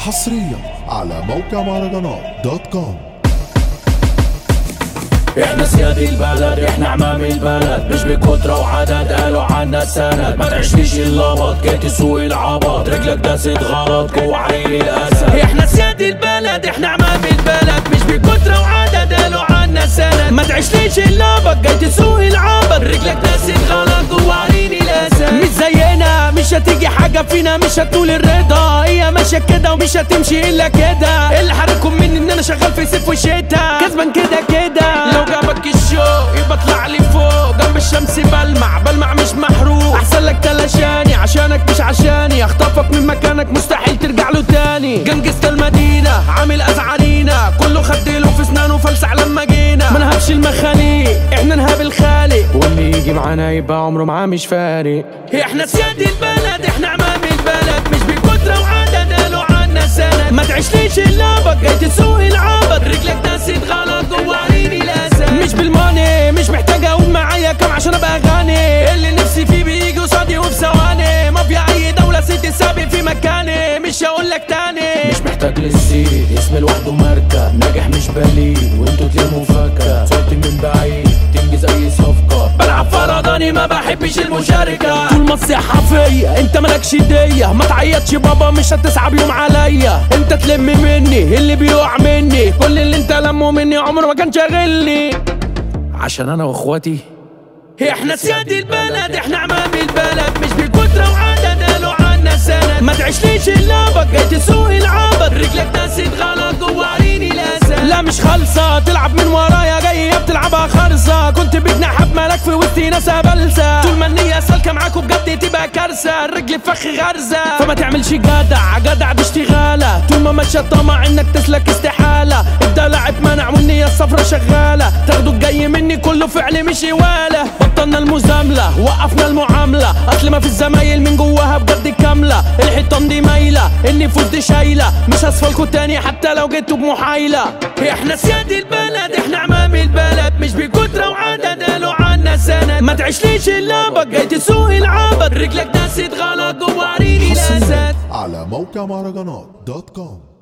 حصريا على موقع مهرجانات دوت كوم احنا سياد البلد احنا عمام البلد مش بكترة وعدد قالوا عنا سند ما تعيشليش اللبط جيت سوق العبط رجلك داست غلط جوه عين الاسد احنا سياد البلد احنا عمام البلد مش بكترة وعدد قالوا عنا سند ما تعيشليش اللبط جيت سوق العبط رجلك داست غلط جوه عين الاسد مش زينا مش هتيجي حاجة فينا مش هتقول الرضا هي ماشية كده ومش هتمشي الا كده اللي حركم مني ان انا شغال في صيف وشتا كسبان كده كده لو جابك الشوق يبقى اطلع لي فوق جنب الشمس بلمع بلمع مش محروق احسن لك تلاشاني عشانك مش عشاني اخطفك من مكانك مستحيل ترجع له تاني جنجزت المدينة عامل ازعرينا كله خدله في اسنانه فلسع لما جينا ما نهبش المخاليق احنا نهاب الخالق واللي يجي معانا يبقى عمره معاه مش فارق احنا سياد البلد احنا عمام البلد مش بكترة وعدد قالوا عنا سند ما تعيشليش اللعبة جاي تسوق العبط رجلك داست غلط جوه عيني الاسد مش بالماني مش محتاج اقول معايا كام عشان ابقى غني اللي نفسي فيه بيجي قصادي وفي ثواني مافيا اي دولة ست سابق في مكاني مش هقول لك تاني مش محتاج للسيد اسم لوحده ماركة ناجح مش بليد وانتوا تلموا فكة صوت من بعيد تنجز اي صفقة بلعب فرداني ما بحبش المشاركة طول ما الصحة فيا انت مالكش دية ما تعيطش بابا مش هتسحب يوم عليا انت تلم مني اللي بيقع مني كل اللي انت لمه مني عمره ما كان شاغلني عشان انا واخواتي احنا سياد البلد احنا عمام البلد مش بكترة وعدد قالوا عنا سند ما تعيشليش اللعبة جاي تسوق العبط رجلك داست غلط جوه عيني الاسد لا مش خالصة تلعب من ورايا جاية بتلعبها خرصة كنت بجناح مالك في وسطي ناس بلسة طول ما النية سالكة معاكوا بجد تبقى كارثة الرجل فخ غرزة فما تعملش جدع جدع باشتغالة طول ما ماشية طمع انك تسلك استحالة ابدا لعب منع والنية الصفرة شغالة تاخدوا الجاي مني كله فعل مش إوالة بطلنا المزاملة وقفنا المعاملة اصل ما في الزمايل من جواها بجد كاملة الحيطان دي مايلة النفوس دي شايلة مش هصفلكوا تاني حتى لو جيتوا بمحايلة احنا سياد البلد احنا عمام البلد مش بكترة وعدد قالوا عنا سند ما تعيشليش اللعبة جاي تسوق العبط رجلك داست غلط جوه عريني الاسد على موقع مهرجانات دوت كوم